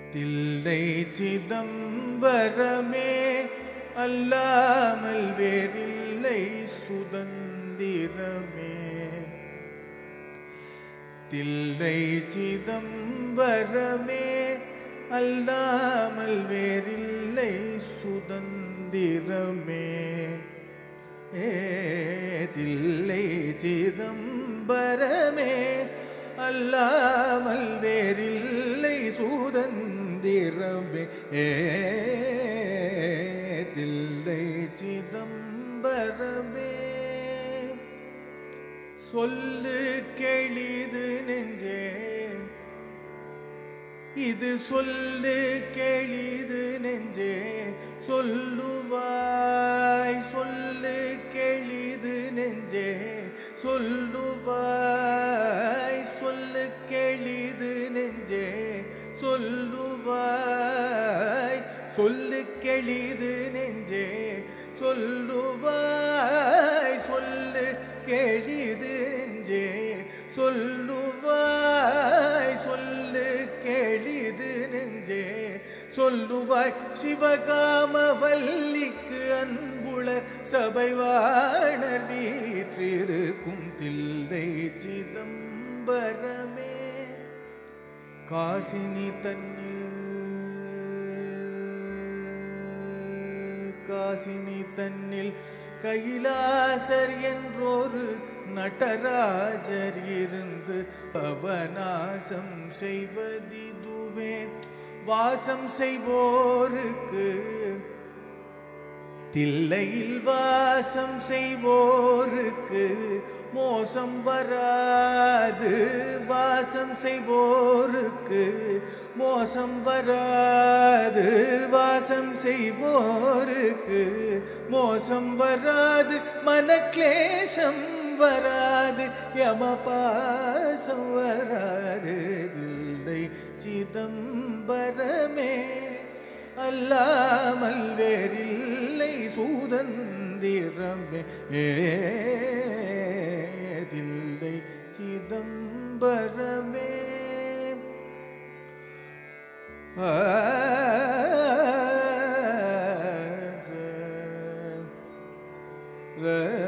தில்லை சிதம்பரமே அல்லாமல் வேறில்லை சுதந்திரமே தில்லை சிதம்பரமே அல்லாமல் வேறில்லை சுதந்திரமே ஏ தில்லை சிதம்பரமே அல்லாமல் வேறில்லை சுதந்திரமே ஏ தில்லை சிதம்பரமே சொல்லு கெளிது நெஞ்சே இது சொல்லு கெளிது நெஞ்சே சொல்லுவாய் சொல்லு கெளிது நெஞ்சே சொல்லுவாய் சொல்லு கெளிது நெஞ்சே சொல்லுவாய் சொல்லு கெளிது நெஞ்சே சொல்லுவாய் சொல்லு கெளிது நெஞ்சே சொல்லுவாய் சொல்லு கெளிது நெஞ்சே சொல்லுவாய் சிவகாமவல்லிக்கு அன்புள சபைவாணர் வீற்றிருக்கும் தில்லை சிதம்பரமே காசினி தன்னில் காசினி தன்னில் கைலாசர் என்றொரு நடராஜர் இருந்து பவனாசம் செய்வதிதுவே வாசம் செய்வோருக்கு தில்லையில் வாசம் செய்வோருக்கு மோசம் வராது வாசம் செய்வோருக்கு மோசம் வராது வாசம் செய்வோருக்கு மோசம் வராது மனக்லேசம் வராது யமபாசம் வராது தில்லை சிதம்பரமே அல்லாமல் வேறில்லை சூதந்திரமே ஏதில்லை சிதம்பரமே ஆ, ர, ர,